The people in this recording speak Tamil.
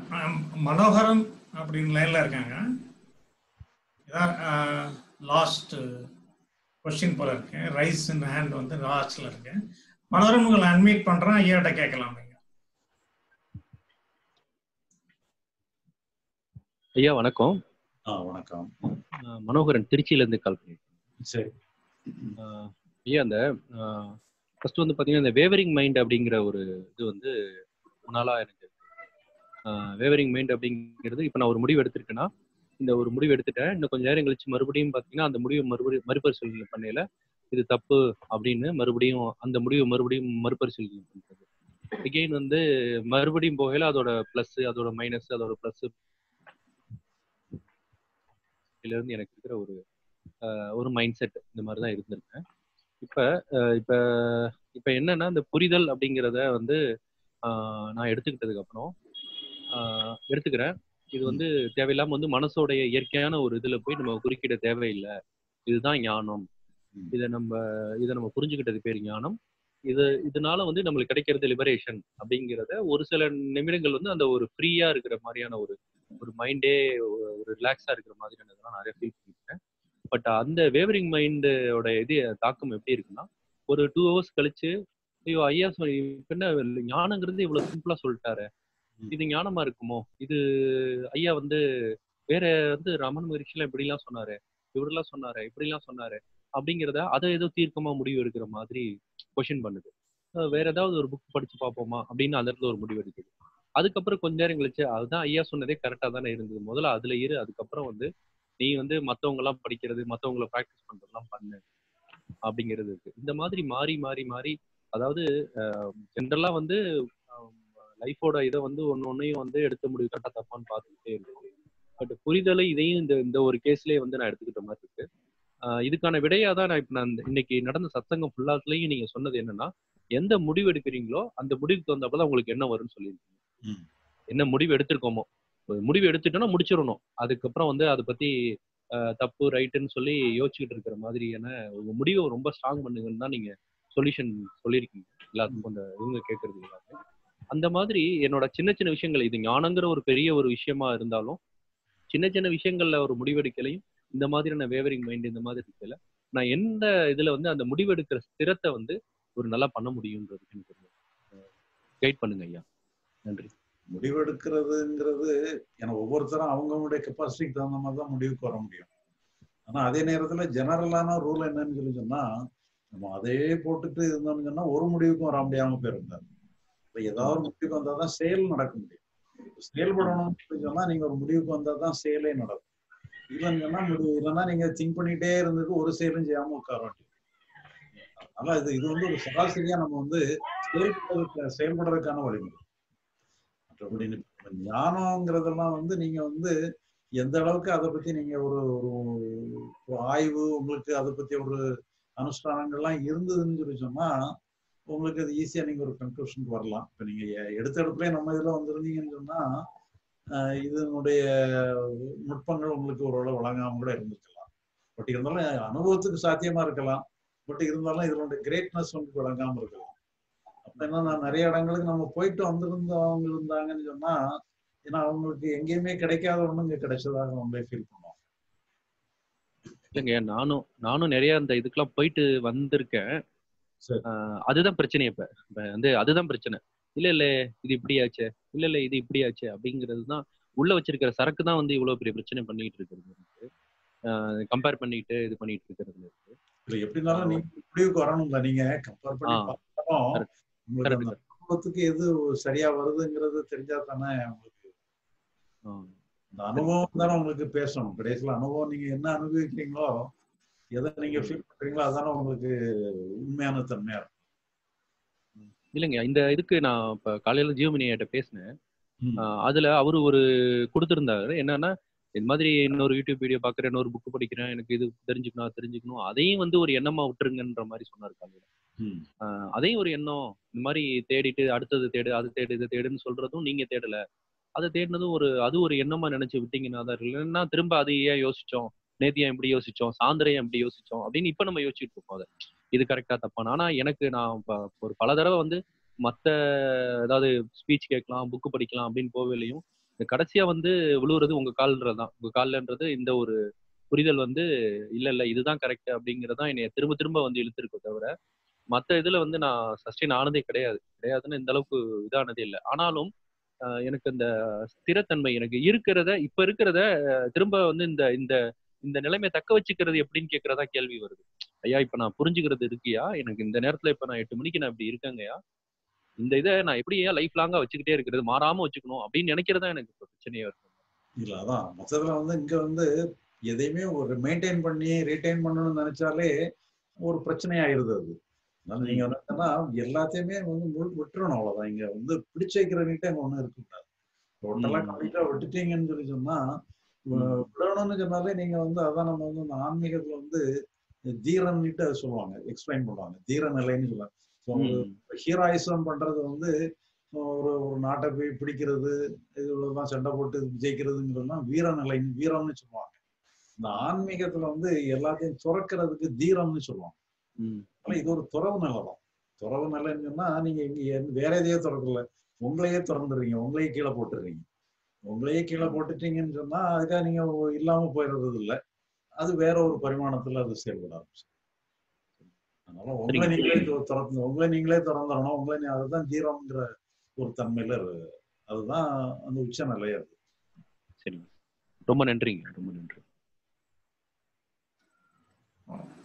ஆம், மனோகரன் அப்படின்னு லைன்ல இருக்காங்க இதான் லாஸ்ட் கொஸ்டின் போல இருக்கு ரைஸ் இன் ஹேண்ட் வந்து லாஸ்ட்ல இருக்கு மனோகரன் உங்களை அன்மீட் பண்றேன் ஐயாட்ட கேட்கலாம் நீங்க ஐயா வணக்கம் ஆ வணக்கம் அஹ் மனோகரன் திருச்சியில இருந்து கால் பண்ணிருக்கேன் சரி அஹ் ஐயா அந்த ஃபர்ஸ்ட் வந்து பாத்தீங்கன்னா இந்த வேவரிங் மைண்ட் அப்படிங்கிற ஒரு இது வந்து ரொம்ப நாளா எனக்கு வேவரிங் மைண்ட் அப்படிங்கிறது இப்போ நான் ஒரு முடிவு எடுத்திருக்கேன்னா இந்த ஒரு முடிவு எடுத்துட்டேன் இன்னும் கொஞ்ச நேரம் கழிச்சு மறுபடியும் பார்த்தீங்கன்னா அந்த முடிவு மறுபடியும் மறுபரிசீலனை பண்ணையில இது தப்பு அப்படின்னு மறுபடியும் அந்த முடிவு மறுபடியும் மறுபரிசீலனை பண்றது அகெயின் வந்து மறுபடியும் போகையில அதோட ப்ளஸ் அதோட மைனஸ் அதோட ப்ளஸ் இதுல இருந்து எனக்கு இருக்கிற ஒரு அஹ், ஒரு மைண்ட் செட் இந்த மாதிரி தான் இருந்திருக்கேன் இப்ப அஹ், இப்ப இப்ப என்னன்னா இந்த புரிதல் அப்படிங்கிறத வந்து ஆஹ், நான் எடுத்துக்கிட்டதுக்கு அப்புறம் ஆஹ், எடுத்துக்கிறேன் இது வந்து தேவையில்லாம வந்து மனசோடைய இயற்கையான ஒரு இதுல போய் நம்ம குறுக்கிட தேவையில்லை இதுதான் ஞானம் இதை நம்ம இதை நம்ம புரிஞ்சுக்கிட்டது பேர் ஞானம் இது இதனால வந்து நம்மளுக்கு கிடைக்கிறது லிபரேஷன் அப்படிங்கிறத ஒரு சில நிமிடங்கள் வந்து அந்த ஒரு ஃப்ரீயா இருக்கிற மாதிரியான ஒரு ஒரு மைண்டே ஒரு ரிலாக்ஸா இருக்கிற மாதிரியானதெல்லாம் நிறைய ஃபீல் பண்ணிருக்கேன் பட் அந்த வேவரிங் மைண்டோட இது தாக்கம் எப்படி இருக்குன்னா ஒரு டூ ஹவர்ஸ் கழிச்சு ஐயோ ஐயா சொல்~ இப்ப என்ன ஞானங்கிறது இவ்வளவு சிம்பிளா சொல்லிட்டாரு இது ஞானமா இருக்குமோ இது ஐயா வந்து வேற வந்து ரமண மகிழ்ச்சியெல்லாம் இப்படிலாம் சொன்னாரு இவரெல்லாம் சொன்னாரு இப்படிலாம் சொன்னாரு அப்படிங்கிறத அதை ஏதோ தீர்க்கமா முடிவு எடுக்கிற மாதிரி கொஷின் பண்ணுது அஹ் வேற ஏதாவது ஒரு புக் படிச்சு பார்ப்போமா அப்படின்னு அந்த இடத்துல ஒரு முடிவு எடுக்குது அதுக்கப்புறம் கொஞ்ச நேரம் கழிச்சு அதுதான் ஐயா சொன்னதே கரெக்டா தானே இருந்தது முதல்ல அதுல இரு அதுக்கப்புறம் வந்து நீ வந்து மத்தவங்க எல்லாம் படிக்கிறது மத்தவங்கள ப்ராக்டிஸ் பண்றதெல்லாம் பண்ணு அப்படிங்கிறது இருக்கு இந்த மாதிரி மாறி மாறி மாறி அதாவது ஜென்ரலா வந்து லைஃபோட இதை வந்து ஒன்னு ஒன்னையும் வந்து எடுத்த முடிவு கரெக்டா தப்பான்னு பார்த்துக்கிட்டே இருக்கும் பட் புரிதலை இதையும் இந்த இந்த ஒரு கேஸ்லயே வந்து நான் எடுத்துக்கிட்ட மாதிரி இருக்கு ஆஹ் இதுக்கான விடையா தான் நான் இப்ப நான் இந்த- இன்னைக்கு நடந்த சத்தங்கம் ஃபுல்லாத்துலயும் நீங்க சொன்னது என்னன்னா எந்த முடிவு எடுக்கிறீங்களோ அந்த முடிவுக்கு தகுந்தப்பதான் உங்களுக்கு என்ன வரும்னு சொல்லியிருக்கீங்க ம். என்ன முடிவு எடுத்திருக்கோமோ ஒரு முடிவு எடுத்துட்டோம்னா முடிச்சிடணும் அதுக்கப்புறம் வந்து அதை பத்தி ஆஹ் தப்பு ரைட்டுன்னு சொல்லி யோசிச்சுட்டு இருக்கிற மாதிரியான உங்க முடிவை ரொம்ப ஸ்ட்ராங் பண்ணுங்கன்னு தான் நீங்க சொல்யூஷன் சொல்லியிருக்கீங்க எல்லாத்துக்கும் அந்த இவங்க கேட்கறது எல்லாமே அந்த மாதிரி என்னோட சின்ன சின்ன விஷயங்கள் இது ஞானங்கிற ஒரு பெரிய ஒரு விஷயமா இருந்தாலும் சின்ன சின்ன விஷயங்கள்ல ஒரு முடிவெடுக்கலையும் இந்த மாதிரியான வேவரிங் மைண்ட் இந்த மாதிரி இருக்கல நான் எந்த இதுல வந்து அந்த முடிவெடுக்கிற ஸ்திரத்தை வந்து ஒரு நல்லா பண்ண முடியுன்றதுக்கு எனக்கு கைட் பண்ணுங்க ஐயா நன்றி முடிவெடுக்கிறதுங்கிறது ஏன்னா ஒவ்வொருத்தரும் அவங்கவுங்களுடைய கெப்பாசிட்டிக்கு தகுந்த மாதிரி தான் முடிவுக்கு வர முடியும் ஆனா அதே நேரத்துல ஜெனரலான ரூல் என்னன்னு சொல்லி சொன்னா நம்ம அதே போட்டுட்டு இருந்தோம்னு சொன்னா ஒரு முடிவுக்கும் வர முடியாம போயிருந்தாரு இப்ப ஏதாவது ஒரு முடிவுக்கு வந்தா தான் செயல் நடக்க முடியும் செயல்படணும்னு சொல்லி சொன்னா நீங்க ஒரு முடிவுக்கு வந்தா தான் செயலே நடக்கும் இல்லைன்னு சொன்னா முடிவு இல்லைன்னா நீங்க திங்க் பண்ணிட்டே இருந்துட்டு ஒரு செயலும் செய்யாம உட்கார வேண்டியது அதனால இது இது வந்து ஒரு சராசரியா நம்ம வந்து செயல்படுறதுக்கு செயல்படுறதுக்கான வழிமுறை மற்றபடி இப்ப ஞானம்ங்கிறதெல்லாம் வந்து நீங்க வந்து எந்த அளவுக்கு அதை பத்தி நீங்க ஒரு ஒரு ஒரு ஆய்வு உங்களுக்கு அதை பத்தி ஒரு அனுஷ்டானங்கள்லாம் இருந்ததுன்னு சொல்லி சொன்னா உங்களுக்கு அது ஈஸியா நீங்க ஒரு கன்க்ளூஷனுக்கு வரலாம் இப்ப நீங்க எ- எடுத்த இடத்துல நம்ம இதுல வந்திருந்தீங்கன்னு சொன்னா ஆஹ் இதனுடைய நுட்பங்கள் உங்களுக்கு ஓரளவு வழங்காம கூட இருந்திருக்கலாம் பட் இருந்தாலும் அனுபவத்துக்கு சாத்தியமா இருக்கலாம் பட் இருந்தாலும் இதனுடைய கிரேட்னஸ் உங்களுக்கு வழங்காம இருக்கலாம் அப்ப என்ன நிறைய இடங்களுக்கு நம்ம போயிட்டு வந்திருந்தவங்க இருந்தாங்கன்னு சொன்னா ஏன்னா அவங்களுக்கு எங்கேயுமே கிடைக்காத ஒண்ணு இங்க கிடைச்சதாக அவங்களே ஃபீல் பண்ணுவாங்க இல்லைங்க நானும் நானும் நிறைய அந்த இதுக்கெல்லாம் போயிட்டு வந்திருக்கேன் சரி. ஆஹ் அதுதான் பிரச்சனை இப்ப இப்ப வந்து அதுதான் பிரச்சனை இல்ல இல்ல இது இப்படி ஆச்சே இல்ல இல்ல இது இப்படி ஆச்சே அப்படிங்கிறது தான் உள்ள வச்சிருக்கிற சரக்கு தான் வந்து இவ்வளவு பெரிய பிரச்சனை பண்ணிட்டு இருக்கிறது கம்பேர் பண்ணிட்டு இது பண்ணிட்டு இருக்கிறது இருக்கு இல்ல எப்படி இருந்தாலும் நீங்க முடிவுக்கு வரணும்ல நீங்க கம்பேர் பண்ணி ஆ. பார்த்தாலும் Correct. உங்களுக்கு Correct, அந்த அனுபவத்துக்கு எது சரியா வருதுங்கிறது தெரிஞ்சா தானே உங்களுக்கு ஆஹ் அந்த அனுபவம் தானே உங்களுக்கு பேசணும் கடைசியில் அனுபவம் நீங்க என்ன அனுபவிக்கிறீங்களோ எதை நீங்க ஃபீல் பண்றீங்களோ அதானே உங்களுக்கு உண்மையான தன்மையா இருக்கும் இல்லைங்க இந்த இதுக்கு நான் இப்ப காலையில ஜீவமணியிட்ட பேசினேன் ம். ஆஹ் அதுல அவரு ஒரு கொடுத்திருந்தாரு என்னன்னா இந்த மாதிரி இன்னொரு யூடியூப் வீடியோ பாக்குறேன் இன்னொரு புக் படிக்கிறேன் எனக்கு இது தெரிஞ்சுக்கணும் அது தெரிஞ்சுக்கணும் அதையும் வந்து ஒரு எண்ணமா விட்டுருங்கன்ற மாதிரி சொன்னாரு காலையில ம். ஆஹ் அதையும் ஒரு எண்ணம் இந்த மாதிரி தேடிட்டு அடுத்தது தேடு அது தேடு இது தேடுன்னு சொல்றதும் நீங்க தேடல அதை தேடினதும் ஒரு அது ஒரு எண்ணமா நினைச்சு விட்டீங்கன்னா தான் இருக்கு. இல்லைன்னா திரும்ப அது ஏன் யோசிச்சோம் நேத்து ஏன் இப்படி யோசிச்சோம் சாயந்தரம் ஏன் இப்படி யோசிச்சோம் அப்படின்னு இப்ப நம்ம யோசிச்சுட்டு இருக்கோம் அதை இது கரெக்டா தப்பான ஆனா எனக்கு நான் ப- ஒரு பல தடவை வந்து மத்த ஏதாவது ஸ்பீச் கேட்கலாம் புக்கு படிக்கலாம் அப்படின்னு போகலையும் இந்த கடைசியா வந்து விழுவுறது உங்க கால்ன்றதுதான் உங்க கால்லன்றது இந்த ஒரு புரிதல் வந்து இல்ல இல்ல இதுதான் கரெக்ட் அப்படிங்கறதான் என்னைய திரும்ப திரும்ப வந்து இழுத்துருக்கோ தவிர மத்த இதுல வந்து நான் சஸ்டெயின் ஆனதே கிடையாது கிடையாதுன்னு இந்த அளவுக்கு இதானதே இல்லை ஆனாலும் ஆஹ் எனக்கு இந்த ஸ்திரத்தன்மை எனக்கு இருக்கிறத இப்ப இருக்கிறத ஆஹ் திரும்ப வந்து இந்த இந்த இந்த நிலைமையை தக்க வச்சுக்கிறது எப்படின்னு கேட்கறதா கேள்வி வருது ஐயா இப்ப நான் புரிஞ்சுக்கிறது இருக்கியா எனக்கு இந்த நேரத்துல இப்ப நான் எட்டு மணிக்கு நான் இப்படி இருக்கேங்கய்யா இந்த இதை நான் எப்படி ஏன் லைஃப் லாங்கா வச்சுக்கிட்டே இருக்கிறது மாறாம வச்சுக்கணும் அப்படின்னு நினைக்கிறதா எனக்கு இப்ப பிரச்சனையா இருக்கு இல்ல அதான் மொத்தத்துல வந்து இங்க வந்து எதையுமே ஒரு மெயின்டைன் பண்ணி ரீடைன் பண்ணணும்னு நினைச்சாலே ஒரு பிரச்சனை ஆயிருது அது அதனால நீங்க வந்து என்னன்னா எல்லாத்தையுமே வந்து முழு- விட்டுறணும் அவ்வளவுதான் இங்க வந்து பிடிச்சு வைக்கிறவங்கிட்ட அங்க ஒண்ணும் இருக்கக்கூடாது டோட்டலா ம். கம்ப்ளீட்டா விட்டுட்டீங்கன்னு சொல்லி சொன்னா ம். விடணும்னு சொன்னாலே நீங்க வந்து அதான் நம்ம வந்து இந்த ஆன்மீகத்துல வந்து தீரன்னுட்டு அதை சொல்லுவாங்க எக்ஸ்பிளைன் பண்ணுவாங்க தீர நிலைன்னு சொல்லுவாங்க So, ம். ஹீராயிசம் பண்றது வந்து ஒரு ஒரு நாட்டை போய் பிடிக்கிறது இதுலாம் சண்டை போட்டு ஜெயிக்கிறதுங்கிறதுலாம் வீரநிலை வீரம்னு சொல்லுவாங்க இந்த ஆன்மீகத்துல வந்து எல்லாத்தையும் துறக்கிறதுக்கு தீரம்னு சொல்லுவாங்க ம். ஆனா இது ஒரு துறவு நிலை தான் துறவு நிலைன்னு சொன்னா நீங்க இங்க எந்த- வேற எதையோ திறக்கல உங்களையே திறந்துடுறீங்க உங்களையே கீழே போட்டுடுறீங்க உங்களையே கீழே போட்டுட்டீங்கன்னு சொன்னா அதுக்காக நீங்க இல்லாம போயிடுறது இல்ல அது வேற ஒரு பரிமாணத்துல அது செயல்பட ஆரம்பிச்சு அதனால உங்களை சரிங்க. நீங்களே து- திறந்து உங்களை நீங்களே திறந்துடணும் உங்களை நீ அதுதான் தீரம்ங்கிற ஒரு தன்மையில இரு- அதுதான் அந்த உச்ச நிலை அது சரிங்க ரொம்ப நன்றிங்க ரொம்ப நன்றி ஆ.